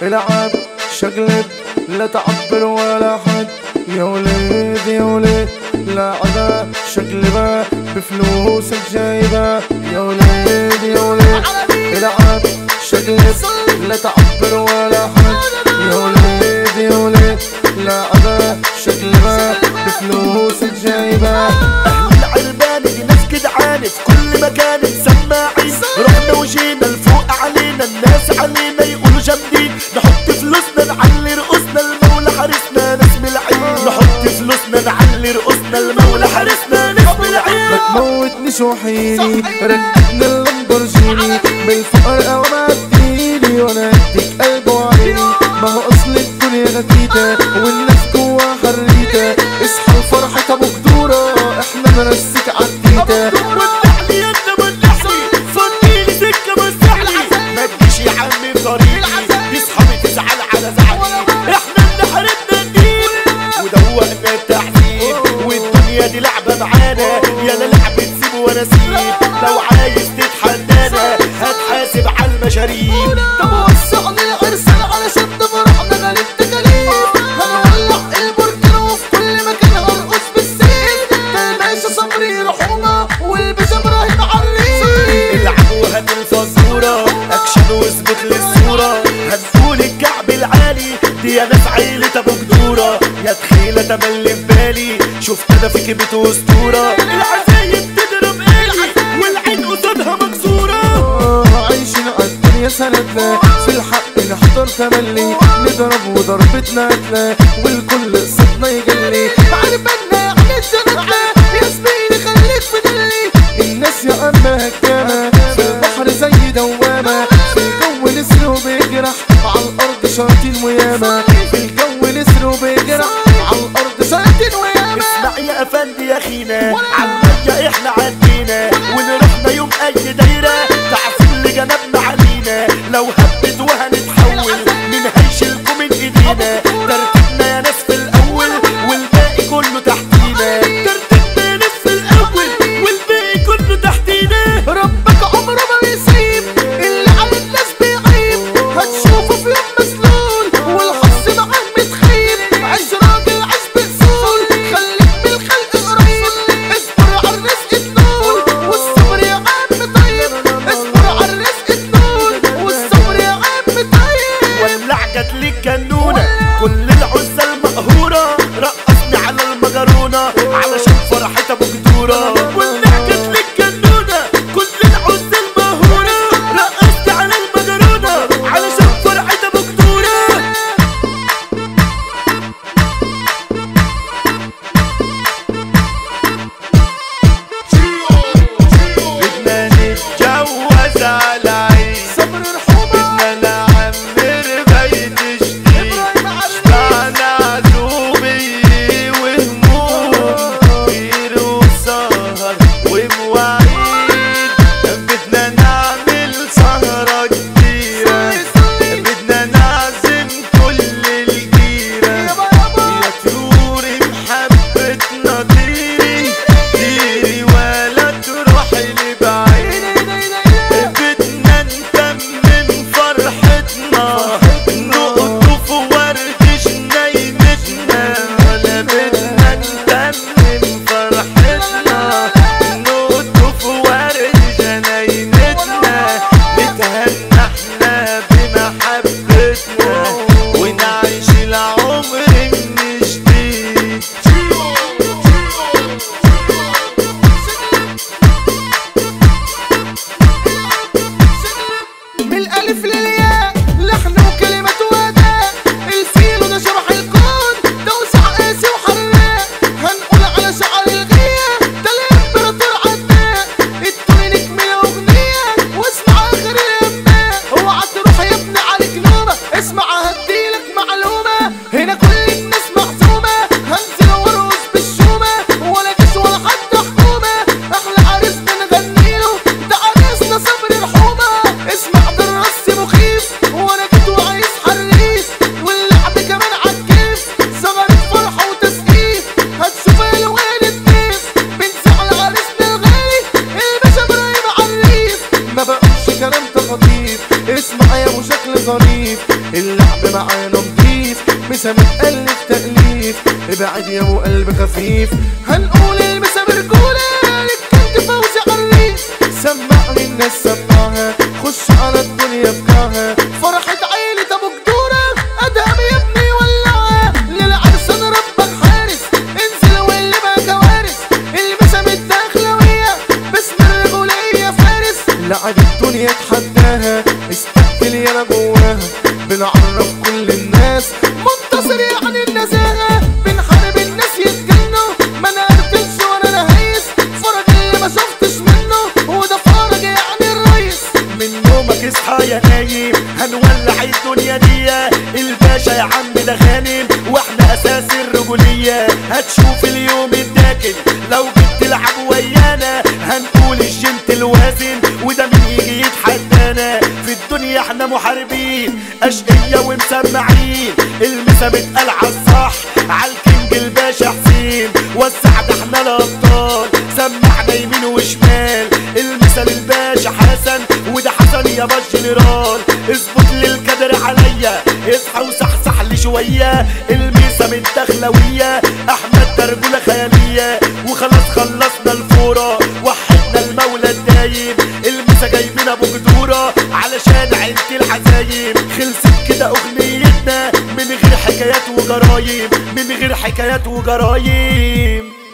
العب شقلب لا تعبر ولا حد يا وليد يا وليد لعبة شقلبة بفلوسك جايبة يا وليد يا وليد العب شقلب لا تعبر ولا حد يا وليد يا وليد لعبة شقلبة بفلوسك جايبة اهل العربان دي ناس جدعان في كل مكان مسماعين رحنا وجينا الفوق علينا الناس علينا يقولوا جامدين نحط فلوسنا نعلي رؤوسنا المولى حارسنا ناس ملعين نحط فلوسنا نعلي رؤوسنا المولى حارسنا ناس ما ملعين تموتنيش وحيني ركبني اللامبورجيني بالفقر او ما اديني وانا اديك قلب وعيني ما هو اصل الدنيا غتيتة والناس جوا حريتة اصحى لفرحة ابو قدورة احنا نرسك عالتيتة والنحلي يلا والنحلي فضيلي سكة مستحلي ما تجيش يا عم في طريقي تصحى تزعل على زعلي احنا اللي حاربنا الدين ودوقنا التحزين والدنيا دي لعبة معانا يا لعبة سيب وانا سيب لو عايز تتحدانا هتحاسب على المشاريب طب وسعني الارسال علشان تفرحنا غير التكاليف هنولع البركان وفي كل مكان هنقص بالسيف تلبس صبري رحومة والبس ابراهيم عريف العب وهات الفزورة اكشن واثبت للصورة هنقول الكعب العالي دي يا ناس عيلة ابو جدورة يا تخيلة تملي في بالي شفت انا فيك بيت اسطورة العزايم تضرب آلي والعين قصادها مكسورة آه، عايشين عالدنيا سندنا في الحق نحضر تملي نضرب وضربتنا قتلة والكل صوتنا يجلي عرفنا يعني سنتنا يا زميلي خليك في دلي الناس يا أما هجامة في البحر زي دوامة في الجو نسر وبيجرح على الأرض شياطين وياما في الجو نسر وبيجرح على الأرض شياطين وياما اسمع يا افندي يا اخينا عالمية احنا عدينا ونروحنا يوم اي دايرة تعرفوا اللي جنبنا علينا لو هبت وهنتحول من هيشيلكوا من ايدينا ترتيبنا يا ناس في الاول والباقي كله تحتينا ترتيبنا يا ناس في الاول والباقي كله تحتينا رب معانا نضيف مسا متألف تأليف ابعد يا ابو قلب خفيف هنقول المسا برجولة للكنت فوزي عريف سمعني الناس سمعها خش على الدنيا بكاها فرحة عيلة ابو جدورة ادهم يا ابني ولعها للعرسان ربك حارس انزل واللي بقى كوارث المسا متداخلوية باسم الرجولية فارس لعب الدنيا تحداها استقبل يالا جواها بنعرف كل الناس منتصر يعني النزاهة بنحارب الناس يتجنوا ما نقتلش ولا نهيس فرج اللي ما شفتش منه وده فرج يعني الريس من نومك اصحى يا نايم هنولع الدنيا دي الباشا يا عم ده غانم واحنا اساس الرجولية هتشوف اليوم الداكن لو جيت تلعب ويانا هنقول الجنت الوازن وده مين يجي يتحدانا في الدنيا احنا محاربين اشقية ومسمعين المسا بتقال عالصح عالكينج الباشا حسين وسع ده احنا الابطال سمعنا يمين وشمال المثل الباشا حسن وده حسن يا باش جنرال اظبط لي الكدر عليا اصحى وصحصح لي شويه الميسه متدخلويه احمد ترجوله خياليه وخلاص خلصنا الفوره وحدنا المولى الدايم الميسه جايبين ابو جدوره علشان عيلة العزايم خلصت كده اغنيتنا من غير حكايات وجرايم من غير حكايات وجرايم